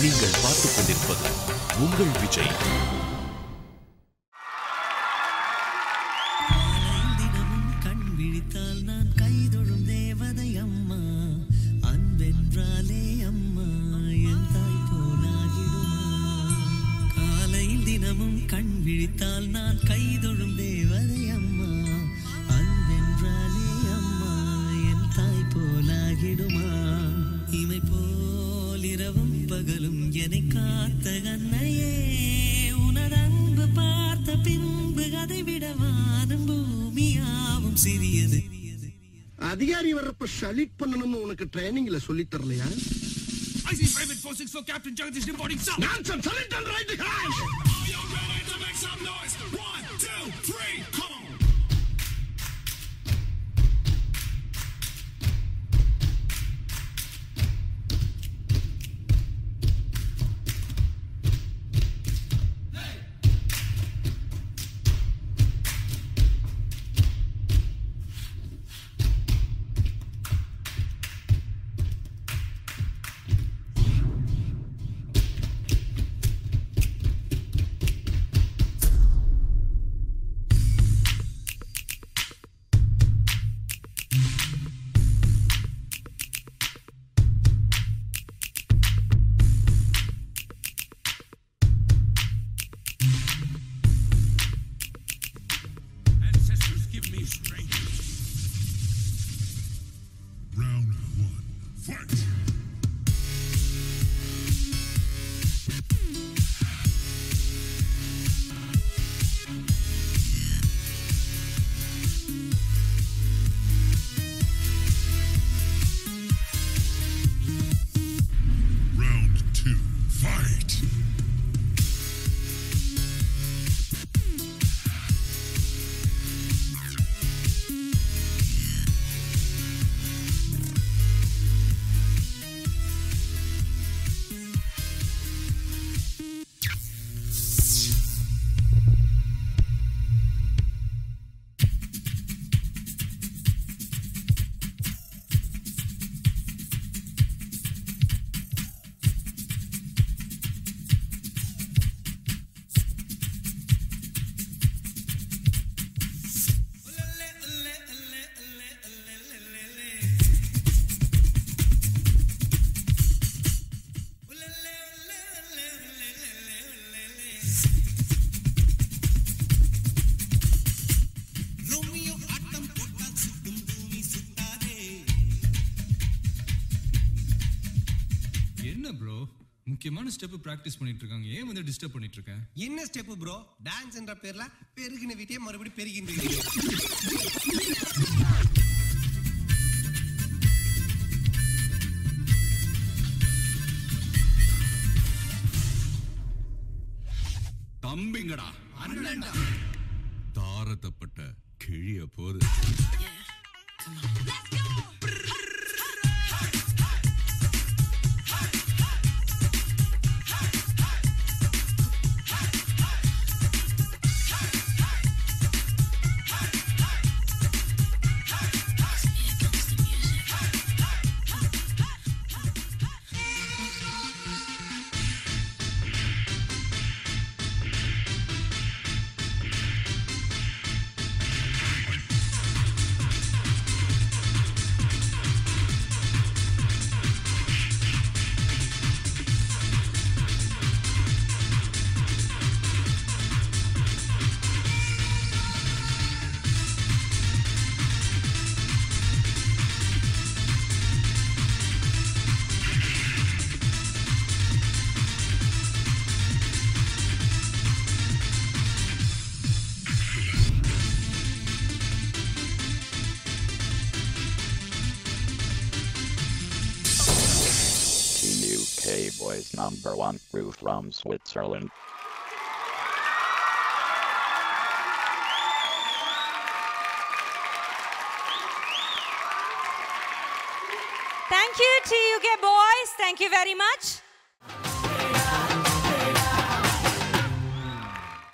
நீங்கள் பார்த்துக் கொண்டிருப்பது உங்கள் விஜய் தினமும் கண் விழித்தால் நான் கைதொழும் தேவதை அம்மா அன்பென்றாலே அம்மா என் தாய் போலாகிடுமா காலையில் தினமும் கண் விழித்தால் நான் கைதொழும் தேவதை அம்மா அன்பென்றாலே அம்மா என் தாய் போலாகிடுமா இமை போல் இரவும் பகலும் என்னை காத்த கண்ணையே உனது அன்பு பார்த்த பின்பு அதை விட வானம் பூமியாவும் சிறியது அதிகாரி வர்றப்ப சலிட் பண்ணணும்னு உனக்கு ட்ரைனிங்ல சொல்லி தரலையா I see Private 464 Captain Jagdish reporting south. Nonsense! Salute and right hand! Are you ready to make some noise? One, two, three, come on. Ancestors give me strength. Round one. Fight! Round two. Fight! Romeo ஆட்டம் போட்டால் சுட்டும் பூமி சுட்டாதே என்ன bro முக்கியமான step practice பண்ணிட்டு இருக்காங்க ஏன் வந்து டிஸ்டர்ப் பண்ணிட்டு இருக்கேன் என்ன ஸ்டெப் ப்ரோ டான்ஸ் என்ற பேர்ல பெருகின வீட்டே மறுபடியும் பெருகின்றீங்க தம்பிங்கடா தாரத்தப்பட்ட கிழிய போது UK Boys number one, Rue from Switzerland. Thank you to UK boys. Thank you very much.